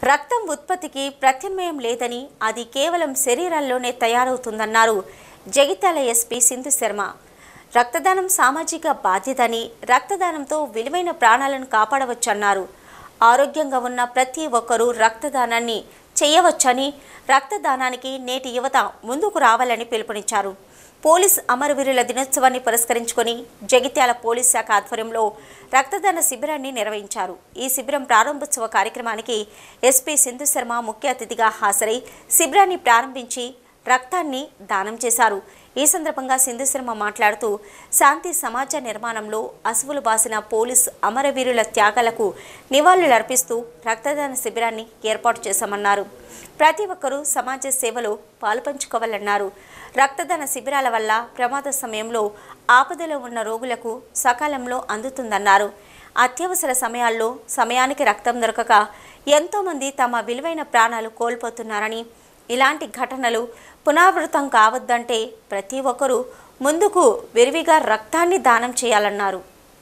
రక్తం ఉత్పత్తికి ప్రత్యామ్నాయం లేదని అది కేవలం శరీరాల్లోనే తయారవుతుందన్నారు జగిత్యాల ఎస్పీ సింధు శర్మ రక్తదానం సామాజిక బాధ్యతని రక్తదానంతో విలువైన ప్రాణాలను కాపాడవచ్చన్నారు ఆరోగ్యంగా ఉన్న ప్రతి ఒక్కరూ రక్తదానాన్ని చేయవచ్చని రక్తదానానికి నేటి యువత ముందుకు రావాలని పిలుపునిచ్చారు పోలీస్ అమరవీరుల దినోత్సవాన్ని పురస్కరించుకొని జగిత్యాల పోలీస్ శాఖ ఆధ్వర్యంలో రక్తదాన శిబిరాన్ని నిర్వహించారు ఈ శిబిరం ప్రారంభోత్సవ కార్యక్రమానికి ఎస్పీ సింధు శర్మ ముఖ్య అతిథిగా హాజరై శిబిరాన్ని ప్రారంభించి రక్తాన్ని దానం చేశారు ఈ సందర్భంగా సింధు శర్మ మాట్లాడుతూ శాంతి సమాజ నిర్మాణంలో అసువులు బాసిన పోలీస్ అమరవీరుల త్యాగాలకు నివాళులర్పిస్తూ రక్తదాన శిబిరాన్ని ఏర్పాటు చేశామన్నారు ప్రతి ఒక్కరూ సమాజ సేవలో పాలుపంచుకోవాలన్నారు రక్తదాన శిబిరాల వల్ల ప్రమాద సమయంలో ఆపదలో ఉన్న రోగులకు సకాలంలో అందుతుందన్నారు అత్యవసర సమయాల్లో సమయానికి రక్తం దొరకక ఎంతోమంది తమ విలువైన ప్రాణాలు కోల్పోతున్నారని ఇలాంటి ఘటనలు పునరావృతం కావద్దంటే ప్రతి ఒక్కరూ ముందుకు విరివిగా రక్తాన్ని దానం చేయాలన్నారు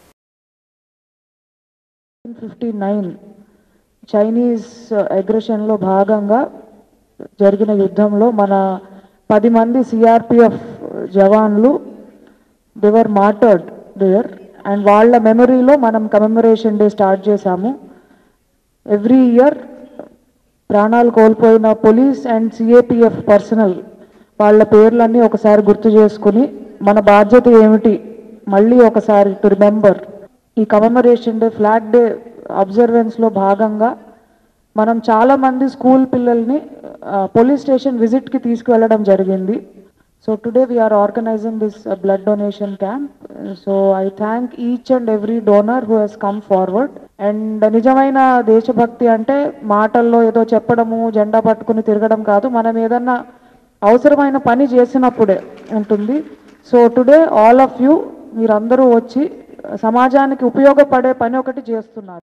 ఫిఫ్టీ నైన్ చైనీస్ అగ్రెషన్లో భాగంగా జరిగిన యుద్ధంలో మన పది మంది సిఆర్పిఎఫ్ జవాన్లు దేవర్ మార్టర్డ్ దేర్ అండ్ వాళ్ళ మెమరీలో మనం కమెమరేషన్ డే స్టార్ట్ చేశాము ఎవ్రీ ఇయర్ ప్రాణాలు కోల్పోయిన పోలీస్ అండ్ సిఏపిఎఫ్ పర్సనల్ వాళ్ళ పేర్లన్నీ ఒకసారి గుర్తు చేసుకుని మన బాధ్యత ఏమిటి మళ్ళీ ఒకసారి టు రిమెంబర్ ఈ కమెమరేషన్ డే ఫ్లాగ్ డే అబ్జర్వెన్స్లో భాగంగా మనం చాలా మంది స్కూల్ పిల్లల్ని పోలీస్ స్టేషన్ విజిట్కి తీసుకువెళ్ళడం జరిగింది so today we are organising this blood donation camp so I thank each and every donor who has come forward and నిజమైన దేశభక్తి అంటే మాటల్లో ఏదో చెప్పడము జెండా పట్టుకుని తిరగడం కాదు మనం ఏదన్నా అవసరమైన పని చేసినప్పుడే ఉంటుంది so today all of you మీరందరూ వచ్చి సమాజానికి ఉపయోగపడే పని ఒకటి చేస్తున్నారు